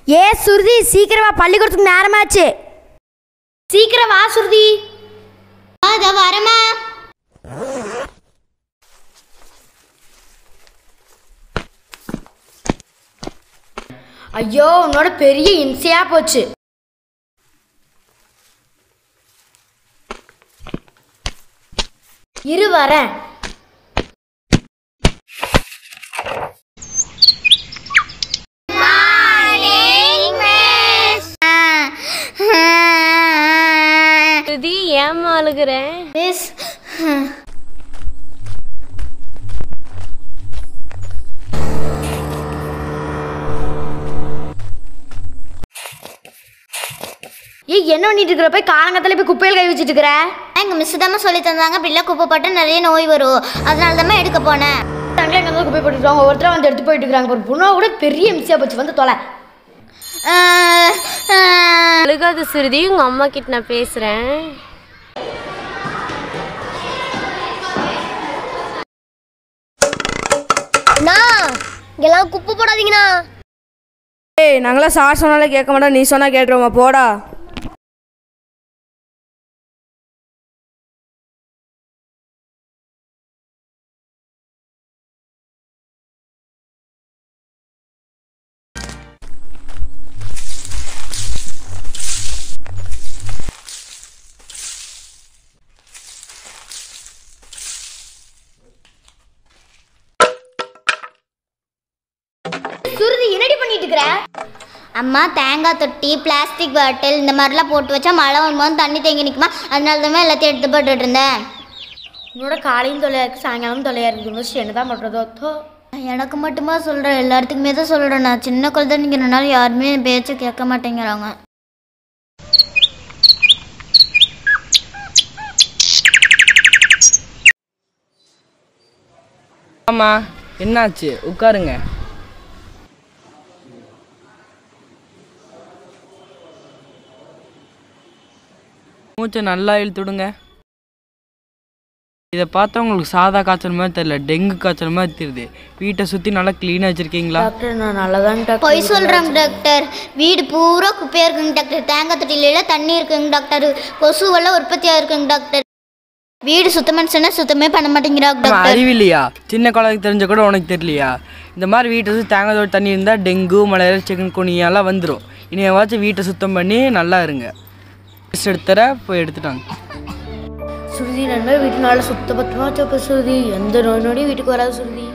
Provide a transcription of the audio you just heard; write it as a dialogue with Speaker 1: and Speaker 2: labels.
Speaker 1: ஏ சுருதி சீக்கிரமா பள்ளிக்கூடத்துக்கு நேரமாச்சு சீக்கிரம் வா சுருதி
Speaker 2: அதோ வரமா
Speaker 1: ஐயோ உன்னோட பெரிய இம்சையா போச்சு இரு வரேன்
Speaker 3: ஸ்ருதி ஏம்மா அழுகுற
Speaker 2: மிஸ்
Speaker 1: ஏய் என்ன பண்ணிட்டு இருக்கிற போய் காலங்கத்துல போய் குப்பையில் கை வச்சுட்டு இருக்கிற
Speaker 2: எங்க மிஸ் தான் சொல்லி தந்தாங்க இப்படிலாம் குப்பை போட்டு நிறைய நோய் வரும் அதனால தான் எடுக்க போனேன்
Speaker 1: அங்கே எங்கே குப்பை போட்டுருக்காங்க ஒருத்தர் வந்து எடுத்து போயிட்டு இருக்காங்க ஒரு பொண்ணை கூட பெரிய இம்சையா போச்சு வந்து தொலை
Speaker 2: ஆஹ், ஆஹ்.
Speaker 3: அழுகாத ஸ்ருதி உங்க அம்மா கிட்ட நான் பேசுறேன்
Speaker 2: அண்ணா இங்கெல்லாம் குப்பை போடாதீங்கண்ணா
Speaker 4: ஏய் நாங்களாம் சார் சொன்னாலே கேட்க மாட்டோம் நீ சொன்னா கேட்டுருவோமா போடா
Speaker 1: சுருதி என்னடி பண்ணிட்டு இருக்கிற
Speaker 2: அம்மா தேங்காய் தொட்டி பிளாஸ்டிக் பாட்டில் இந்த மாதிரிலாம் போட்டு வச்சா மழை வரும்போது தண்ணி தேங்கி நிற்குமா அதனால தான் எல்லாத்தையும் எடுத்து போட்டுட்டு இருந்தேன்
Speaker 1: உன்னோட காலையும் தொலையா இருக்கு சாயங்காலம் தொலையா இருக்கு மிஸ் என்னதான் பண்றதோ தோ
Speaker 2: எனக்கு மட்டுமா சொல்கிறேன் எல்லாத்துக்குமே தான் சொல்கிறேன் நான் சின்ன குழந்தைங்கிறனால யாருமே என் பேச்சை கேட்க மாட்டேங்கிறாங்க
Speaker 4: ஆமா என்னாச்சு உட்காருங்க மூச்சை நல்லா இழுத்துடுங்க இதை பார்த்தா உங்களுக்கு சாதா காய்ச்சல் மாதிரி தெரியல டெங்கு காய்ச்சல் மாதிரி தெரியுது வீட்டை சுற்றி நல்லா க்ளீனாக வச்சுருக்கீங்களா
Speaker 1: டாக்டர் நான் நல்லதான் டாக்டர்
Speaker 2: பொய் சொல்கிறாங்க டாக்டர் வீடு பூரா குப்பையாக இருக்குங்க டாக்டர் தேங்காய் தொட்டியில தண்ணி இருக்குங்க டாக்டர் கொசுவெல்லாம் உற்பத்தியாக இருக்குங்க டாக்டர் வீடு சுத்தமாக சொன்னால் சுத்தமே பண்ண மாட்டேங்கிறாங்க
Speaker 4: நம்ம
Speaker 2: டாக்டர்
Speaker 4: அறிவில்லையா சின்ன குழந்தைக்கு தெரிஞ்ச கூட உனக்கு தெரியலையா இந்த மாதிரி வீட்டை சுற்றி தேங்காய் தோட்ட தண்ணி இருந்தால் டெங்கு மலேரியா சிக்கன் குனியெல்லாம் வந்துடும் இனியாவாச்சும் வீட்டை சுத்தம் பண்ணி நல்லா இருங்க டெஸ்ட் எடுத்துற போய் எடுத்துட்டாங்க
Speaker 1: சுருதி நண்பர் வீட்டு நல்லா சுத்த பத்தமா வச்சப்ப சுருதி எந்த நோய் நொடியும் வீட்டுக்கு வராது சுருதி